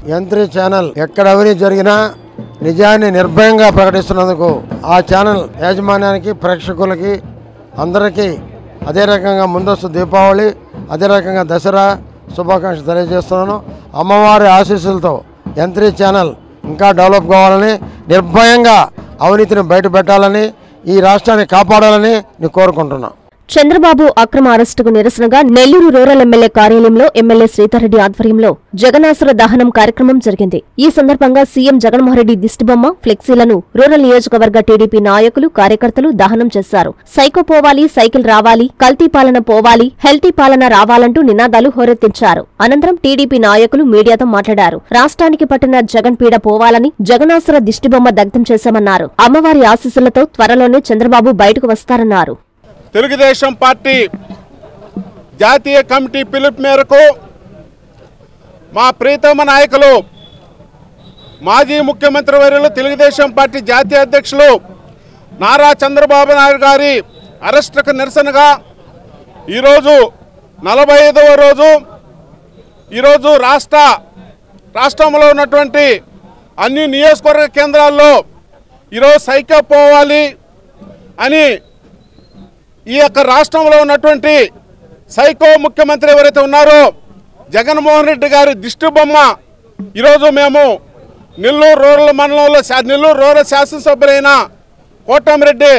యంత్రి channel ఎక్కడ అవినీతి జరిగినా నిజాన్ని నిర్భయంగా ప్రకటిస్తున్నందుకు ఆ ఛానల్ యాజమాన్యానికి ప్రేక్షకులకి అందరికీ అదే రకంగా ముందస్తు దీపావళి అదే రకంగా దసరా శుభాకాంక్షలు తెలియజేస్తున్నాను అమ్మవారి ఆశీస్సులతో యంత్రి ఛానల్ ఇంకా డెవలప్ కావాలని నిర్భయంగా అవినీతిని బయట పెట్టాలని ఈ రాష్ట్రాన్ని కాపాడాలని నేను కోరుకుంటున్నాను చంద్రబాబు అక్రమ అరెస్టుకు నిరసనగా నెల్లూరు రూరల్ ఎమ్మెల్యే కార్యాలయంలో ఎమ్మెల్యే శ్రీధర్రెడ్డి ఆధ్వర్యంలో జగనాసుర దహనం కార్యక్రమం జరిగింది ఈ సందర్భంగా సీఎం జగన్మోహన్రెడ్డి దిష్టిబొమ్మ ఫ్లెక్సీలను రూరల్ నియోజకవర్గ టీడీపీ నాయకులు కార్యకర్తలు దహనం చేశారు సైకో పోవాలి సైకిల్ రావాలి కల్తీ పాలన పోవాలి హెల్తీ పాలన రావాలంటూ నినాదాలు హోరెత్తించారు అనంతరం టీడీపీ నాయకులు మీడియాతో మాట్లాడారు రాష్ట్రానికి పట్టిన జగన్ పీడ పోవాలని జగనాసుర దిష్టిబొమ్మ దగ్ధం చేశామన్నారు అమ్మవారి ఆశీస్సులతో త్వరలోనే చంద్రబాబు బయటకు వస్తారన్నారు తెలుగుదేశం పార్టీ జాతీయ కమిటీ పిలుపు మేరకు మా ప్రీతమ నాయకులు మాజీ ముఖ్యమంత్రి వర్యులు తెలుగుదేశం పార్టీ జాతీయ అధ్యక్షులు నారా చంద్రబాబు నాయుడు గారి అరెస్టుకు నిరసనగా ఈరోజు నలభై ఐదవ రోజు ఈరోజు రాష్ట్ర రాష్ట్రంలో ఉన్నటువంటి అన్ని నియోజకవర్గ కేంద్రాల్లో ఈరోజు సైకిల్ పోవాలి అని ఈ యొక్క రాష్ట్రంలో ఉన్నటువంటి సైకో ముఖ్యమంత్రి ఎవరైతే ఉన్నారో జగన్మోహన్ రెడ్డి గారి దిష్టి బొమ్మ ఈరోజు మేము నెల్లూరు రూరల్ మండలంలో శా- నెల్లూరు రూరల్ శాసనసభ్యులైన కోటమిరెడ్డి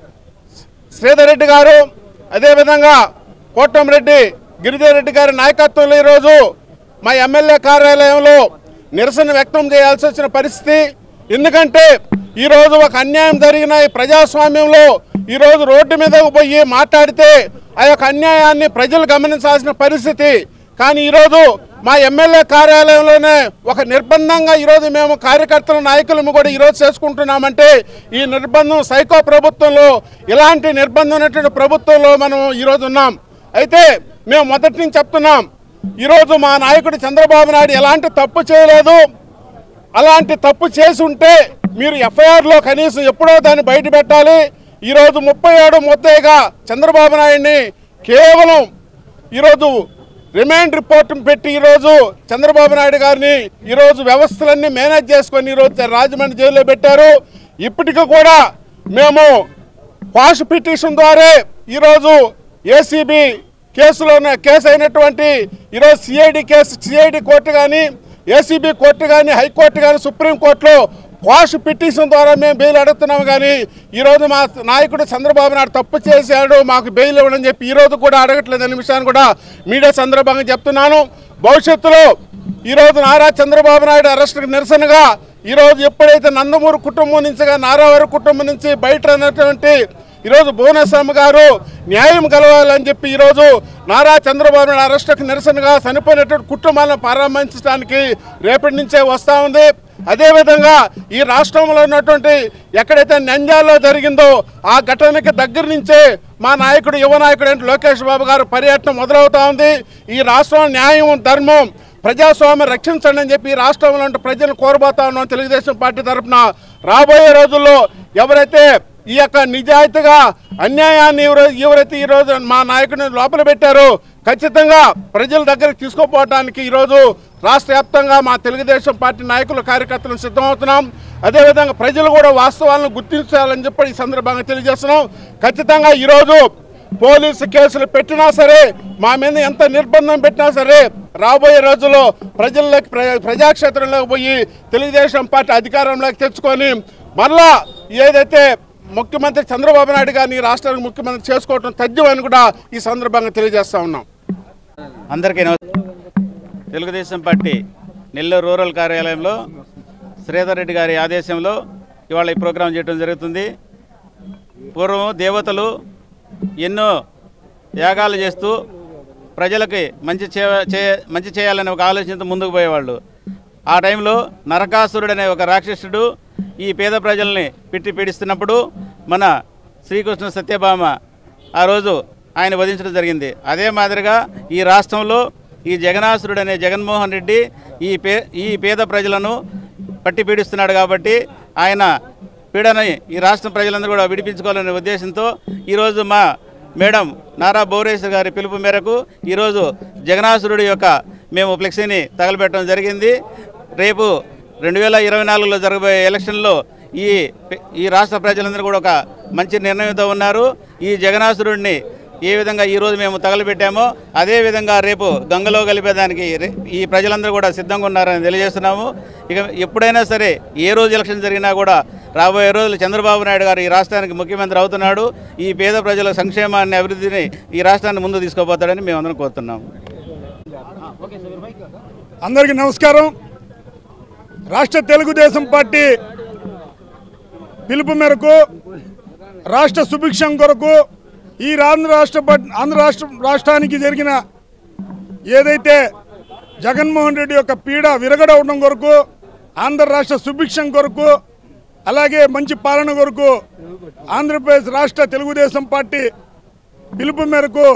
శ్రీధర్ రెడ్డి గారు అదేవిధంగా కోటమిరెడ్డి గిరిధర్ రెడ్డి గారి నాయకత్వంలో ఈరోజు మా ఎమ్మెల్యే కార్యాలయంలో నిరసన వ్యక్తం చేయాల్సి వచ్చిన పరిస్థితి ఎందుకంటే ఈరోజు ఒక అన్యాయం జరిగిన ఈ ప్రజాస్వామ్యంలో ఈరోజు రోడ్డు మీదకు పోయి మాట్లాడితే ఆ యొక్క అన్యాయాన్ని ప్రజలు గమనించాల్సిన పరిస్థితి కానీ ఈరోజు మా ఎమ్మెల్యే కార్యాలయంలోనే ఒక నిర్బంధంగా ఈరోజు మేము కార్యకర్తల నాయకులము కూడా ఈరోజు చేసుకుంటున్నామంటే ఈ నిర్బంధం సైకో ప్రభుత్వంలో ఇలాంటి నిర్బంధం ఉన్నటువంటి ప్రభుత్వంలో మనం ఈరోజు ఉన్నాం అయితే మేము మొదటి నుంచి చెప్తున్నాం ఈరోజు మా నాయకుడు చంద్రబాబు నాయుడు ఎలాంటి తప్పు చేయలేదు అలాంటి తప్పు చేసి ఉంటే మీరు ఎఫ్ఐఆర్లో కనీసం ఎప్పుడో దాన్ని బయట పెట్టాలి ఈరోజు ముప్పై ఏడు ముద్దయిగా చంద్రబాబు నాయుడిని కేవలం ఈరోజు రిమాండ్ రిపోర్ట్ పెట్టి ఈరోజు చంద్రబాబు నాయుడు గారిని ఈరోజు వ్యవస్థలన్నీ మేనేజ్ చేసుకొని ఈరోజు రాజమండ్రి జైల్లో పెట్టారు ఇప్పటికీ కూడా మేము క్వాష్ పిటిషన్ ద్వారా ఈరోజు ఏసీబీ కేసులో ఉన్న- కేసు అయినటువంటి ఈరోజు సిఐడి కేసు సిఐడి కోర్టు కానీ ఏసీబీ కోర్టు కానీ హైకోర్టు కానీ సుప్రీంకోర్టులో క్వాష్ పిటిషన్ ద్వారా మేము బెయిల్ అడుగుతున్నాము కానీ ఈరోజు మా నాయకుడు చంద్రబాబు నాయుడు తప్పు చేశాడు మాకు బెయిల్ ఇవ్వడని చెప్పి ఈరోజు కూడా అడగట్లేదు అనే విషయాన్ని కూడా మీడియా సందర్భంగా చెప్తున్నాను భవిష్యత్తులో ఈరోజు నారా చంద్రబాబు నాయుడు అరెస్టుకు నిరసనగా ఈరోజు ఎప్పుడైతే నందమూరి కుటుంబం నుంచి కానీ నారావారి కుటుంబం నుంచి బయట ఉన్నటువంటి ఈరోజు భువనేశ్వరమ్మ గారు న్యాయం కలవాలని చెప్పి ఈరోజు నారా చంద్రబాబు నాయుడు అరెస్టుకు నిరసనగా చనిపోయినటువంటి కుటుంబాలను పరామర్శించడానికి రేపటి నుంచే వస్తూ ఉంది అదేవిధంగా ఈ రాష్ట్రంలో ఉన్నటువంటి ఎక్కడైతే నంద్యాలలో జరిగిందో ఆ ఘటనకి దగ్గర నుంచే మా నాయకుడు యువ నాయకుడు అంటే లోకేష్ బాబు గారు పర్యటన మొదలవుతా ఉంది ఈ రాష్ట్రంలో న్యాయం ధర్మం ప్రజాస్వామ్యం రక్షించండి అని చెప్పి ఈ రాష్ట్రంలో ఉంటే ప్రజలను కోరబోతా ఉన్నాం తెలుగుదేశం పార్టీ తరఫున రాబోయే రోజుల్లో ఎవరైతే ఈ యొక్క నిజాయితీగా అన్యాయాన్ని ఎవరు- ఎవరైతే ఈరోజు మా నాయకుడిని లోపల పెట్టారో ఖచ్చితంగా ప్రజల దగ్గరికి తీసుకుపోవడానికి ఈరోజు రాష్ట్ర వ్యాప్తంగా మా తెలుగుదేశం పార్టీ నాయకులు కార్యకర్తలు సిద్ధమవుతున్నాం అదేవిధంగా ప్రజలు కూడా వాస్తవాలను గుర్తించాలని చెప్పి ఈ సందర్భంగా తెలియజేస్తున్నాం ఖచ్చితంగా ఈరోజు పోలీసు కేసులు పెట్టినా సరే మా మీద ఎంత నిర్బంధం పెట్టినా సరే రాబోయే రోజుల్లో ప్రజల్లోకి ప్ర- ప్రజాక్షేత్రంలోకి పోయి తెలుగుదేశం పార్టీ అధికారంలోకి తెచ్చుకొని మళ్ళా ఏదైతే ముఖ్యమంత్రి చంద్రబాబు నాయుడు గారిని ఈ రాష్ట్రానికి ముఖ్యమంత్రి చేసుకోవటం తథ్యం అని కూడా ఈ సందర్భంగా తెలియజేస్తా ఉన్నాం అందరికీ నమస్కారం తెలుగుదేశం పార్టీ నెల్లూరు రూరల్ కార్యాలయంలో శ్రీధర్ రెడ్డి గారి ఆదేశంలో ఇవాళ ఈ ప్రోగ్రాం చేయడం జరుగుతుంది పూర్వం దేవతలు ఎన్నో యాగాలు చేస్తూ ప్రజలకి మంచి చే చే- మంచి చేయాలనే ఒక ఆలోచనతో ముందుకు పోయేవాళ్ళు ఆ టైంలో నరకాసురుడు అనే ఒక రాక్షసుడు ఈ పేద ప్రజల్ని పిట్టి పీడిస్తున్నప్పుడు మన శ్రీకృష్ణ సత్యభామ ఆ రోజు ఆయన వధించడం జరిగింది అదే మాదిరిగా ఈ రాష్ట్రంలో ఈ జగనాసురుడు అనే జగన్మోహన్ రెడ్డి ఈ పే ఈ పేద ప్రజలను పట్టి పీడిస్తున్నాడు కాబట్టి ఆయన పీడని ఈ రాష్ట్ర ప్రజలందరూ కూడా విడిపించుకోవాలనే ఉద్దేశంతో ఈరోజు మా మేడం నారా భువనేశ్వర్ గారి పిలుపు మేరకు ఈరోజు జగనాసురుడి యొక్క మేము ఫ్లెక్సీని తగలబెట్టడం జరిగింది రేపు రెండు వేల ఇరవై నాలుగులో జరగబోయే ఎలక్షన్లో ఈ ఈ రాష్ట్ర ప్రజలందరూ కూడా ఒక మంచి నిర్ణయంతో ఉన్నారు ఈ జగనాసురుడిని ఏ విధంగా ఈరోజు మేము తగలబెట్టామో అదే విధంగా రేపు గంగలో కలిపేదానికి రే- ఈ ప్రజలందరూ కూడా సిద్ధంగా ఉన్నారని తెలియజేస్తున్నాము ఇక ఎప్పుడైనా సరే ఏ రోజు ఎలక్షన్ జరిగినా కూడా రాబోయే రోజులు చంద్రబాబు నాయుడు గారు ఈ రాష్ట్రానికి ముఖ్యమంత్రి అవుతున్నాడు ఈ పేద ప్రజల సంక్షేమాన్ని అభివృద్ధిని ఈ రాష్ట్రాన్ని ముందు తీసుకుపోతాడని మేమందరం కోరుతున్నాము అందరికీ నమస్కారం రాష్ట్ర తెలుగుదేశం పార్టీ పిలుపు మేరకు రాష్ట్ర సుభిక్షం కొరకు ఈ ఆంధ్ర రాష్ట్ర పట్- ఆంధ్ర రాష్ట్ర రాష్ట్రానికి జరిగిన ఏదైతే జగన్మోహన్ రెడ్డి యొక్క పీడ విరగడవడం కొరకు ఆంధ్ర రాష్ట్ర సుభిక్షం కొరకు అలాగే మంచి పాలన కొరకు ఆంధ్రప్రదేశ్ రాష్ట్ర తెలుగుదేశం పార్టీ పిలుపు మేరకు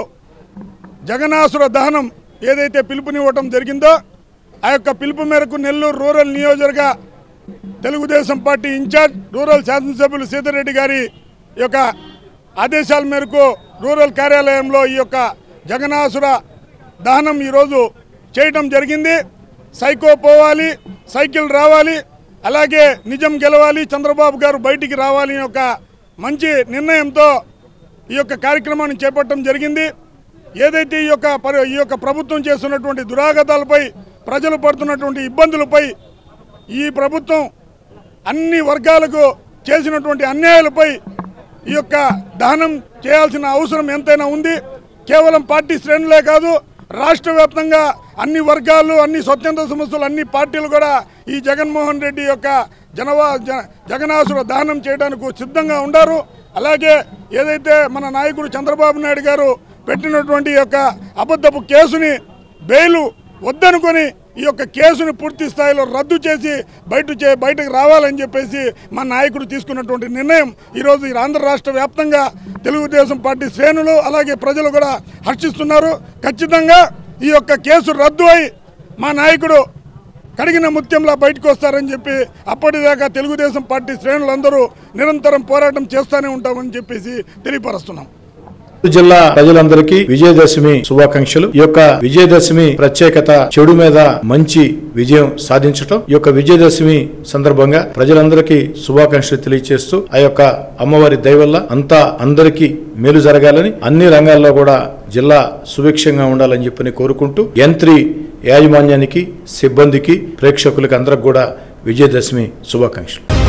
జగనాసుర దహనం ఏదైతే పిలుపునివ్వటం జరిగిందో ఆ యొక్క పిలుపు మేరకు నెల్లూరు రూరల్ నియోజకవర్గ తెలుగుదేశం పార్టీ ఇన్ఛార్జ్ రూరల్ శాసనసభ్యులు సీతారెడ్డి గారి యొక్క ఆదేశాల మేరకు రూరల్ కార్యాలయంలో ఈ యొక్క జగనాసుర దహనం ఈరోజు చేయటం జరిగింది సైకో పోవాలి సైకిల్ రావాలి అలాగే నిజం గెలవాలి చంద్రబాబు గారు బయటికి రావాలి అనే ఒక మంచి నిర్ణయంతో ఈ యొక్క కార్యక్రమాన్ని చేపట్టడం జరిగింది ఏదైతే ఈ యొక్క పరి- ఈ యొక్క ప్రభుత్వం చేస్తున్నటువంటి దురాగతాలపై ప్రజలు పడుతున్నటువంటి ఇబ్బందులపై ఈ ప్రభుత్వం అన్ని వర్గాలకు చేసినటువంటి అన్యాయాలపై ఈ యొక్క దహనం చేయాల్సిన అవసరం ఎంతైనా ఉంది కేవలం పార్టీ శ్రేణులే కాదు రాష్ట్ర వ్యాప్తంగా అన్ని వర్గాలు అన్ని స్వచ్ఛంద సంస్థలు అన్ని పార్టీలు కూడా ఈ జగన్మోహన్ రెడ్డి యొక్క జనవా జ- జగనాసుర దహనం చేయడానికి సిద్ధంగా ఉండారు అలాగే ఏదైతే మన నాయకుడు చంద్రబాబు నాయుడు గారు పెట్టినటువంటి ఈ యొక్క అబద్ధపు కేసుని బెయిలు వద్దనుకొని ఈ యొక్క కేసుని పూర్తి స్థాయిలో రద్దు చేసి బయట చే బయటకు రావాలని చెప్పేసి మా నాయకుడు తీసుకున్నటువంటి నిర్ణయం ఈరోజు ఈ ఆంధ్ర రాష్ట్ర వ్యాప్తంగా తెలుగుదేశం పార్టీ శ్రేణులు అలాగే ప్రజలు కూడా హర్షిస్తున్నారు ఖచ్చితంగా ఈ యొక్క కేసు రద్దు అయి మా నాయకుడు కడిగిన ముత్యంలా బయటకు వస్తారని చెప్పి అప్పటిదాకా తెలుగుదేశం పార్టీ శ్రేణులందరూ నిరంతరం పోరాటం చేస్తూనే ఉంటామని చెప్పేసి తెలియపరుస్తున్నాం జిల్లా ప్రజలందరికీ విజయదశమి శుభాకాంక్షలు ఈ యొక్క విజయదశమి ప్రత్యేకత చెడు మీద మంచి విజయం సాధించటం ఈ యొక్క విజయదశమి సందర్భంగా ప్రజలందరికీ శుభాకాంక్షలు తెలియజేస్తూ ఆ యొక్క అమ్మవారి దయ వల్ల అంతా అందరికీ మేలు జరగాలని అన్ని రంగాల్లో కూడా జిల్లా సుభిక్షంగా ఉండాలని చెప్పని కోరుకుంటూ యంత్రి యాజమాన్యానికి సిబ్బందికి ప్రేక్షకులకి అందరికి కూడా విజయదశమి శుభాకాంక్షలు